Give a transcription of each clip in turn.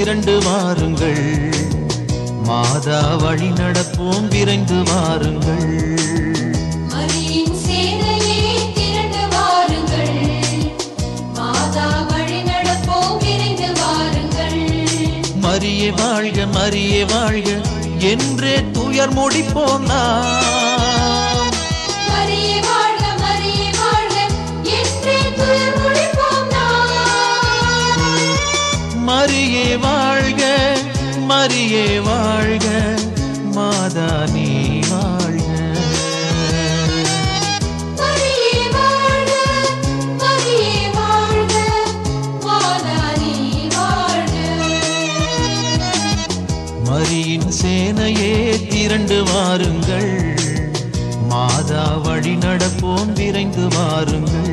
திரண்டு வாருங்கள் மாதா வழி நடப்போம் விரைந்து வாருங்கள் மரியின் சேனையே திரண்டு வாருங்கள் மாதா வழி நடப்போம் விரைந்து வாருங்கள் மரியே வாழ்க மரியே வாழ்க என்றே துயர் முடிப்போம் நாம் மரியே வாழ்க மரியே வாழ்க என்றே துயர் முடிப்போம் நாம் மரியே வாழ்க மரியே வாழ்க மாதா நீ வாழ்க மரியே வாழ்க மரியே வாழ்க மாதா நீ வாழ்க மரியின் சேனையே திரண்டு வாருங்கள் மாதா வழி நடப்போம் விரைந்து வாருங்கள்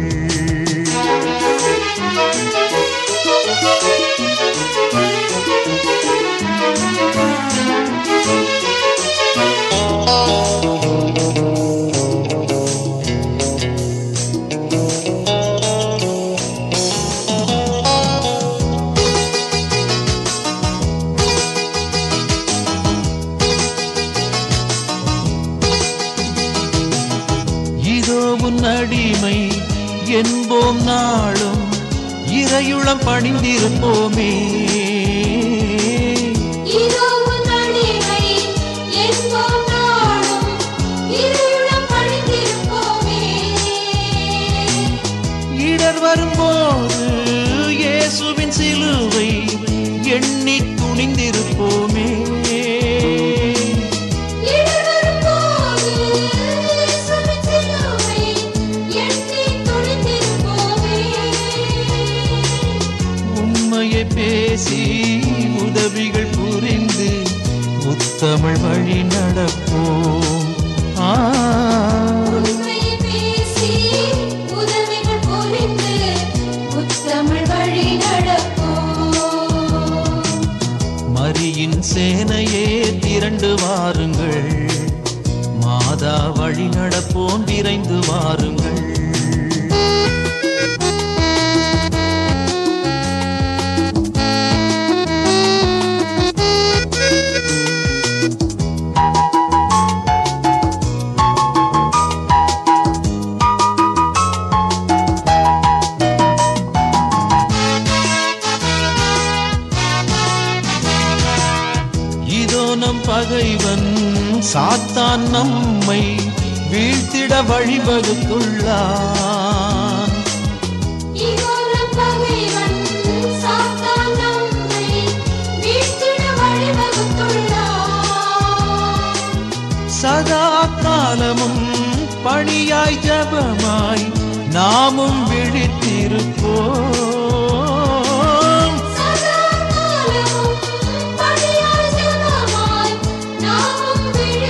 இதோ உன் அடிமை என்போம் நாளும் இறையுளம் பணிந்திருப்போமே இதோ உன் அடிமை என்போம் நாளும் இருளும் பணிந்திருப்போமே இடர் வரும்போது இயேசுவின் சிலுவை எண்ணி துணிந்திருப்போமே இடர் வரும்போது இயேசுவின் சிலுவை எண்ணி துணிந்திருப்போமே உண்மையை பேசி உதவிகள் புரிந்து முத்தமிழ் வழி நடப்போம் ஆ உண்மையை பேசி உதவிகள் புரிந்து முத்தமிழ் வழி நடப்போம் மரியின் சேனையே திரண்டு வாருங்கள் மாதா வழி நடப்போம் விரைந்து வாருங்கள் இதோ நம் பகைவன் சாத்தான் நம்மை வீழ்த்திட வழிவகுத்துள்ளான் இதோ நம் பகைவன் சாத்தான் நம்மை வீழ்த்திட வழிவகுத்துள்ளான். சதா காலமும் பணியாய் ஜபமாய் நாமும் விழித்திருப்போம் சதா காலமும் பணியாய் ஜெபமாய் நாமும்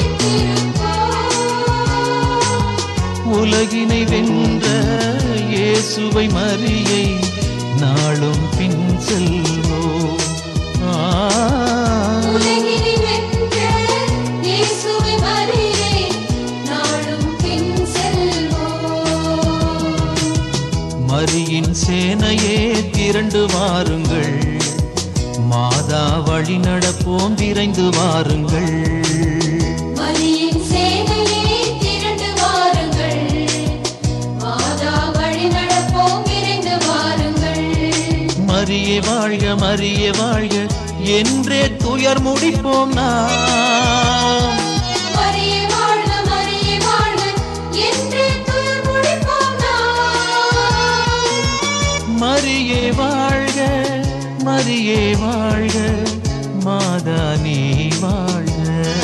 விழித்திருப்போம். உலகினை வென்ற இயேசுவை மரியை நாளும் பின் செல்வோம் ஆ. உலகினை வென்ற இயேசுவை மரியே நாளும் பின் செல்வோம். மரியின் சேனையே திரண்டு வாருங்கள் மாதா வழி நடப்போம் விரைந்து வாருங்கள் மரியின் சேனையே திரண்டு வாருங்கள். மாதா வழி நடப்போம் விரைந்து வாருங்கள். மரியே வாழ்க மரியே வாழ்க என்றே துயர் முடிப்போம் நாம் மரியே வாழ்க, மரியே வாழ்க என்றே துயர் முடிப்போம் நாம். மரியே வாழ்க மரியே வாழ்க மாதா நீ வாழ்க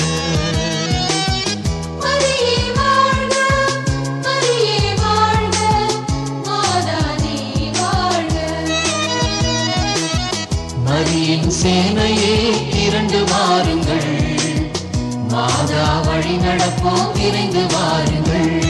மரியே வாழ்க, மரியே வாழ்க, மாதா நீ வாழ்க. மரியின் சேனையே திரண்டு வாருங்கள் மாதா வழி நடப்போம் விரைந்து வாருங்கள்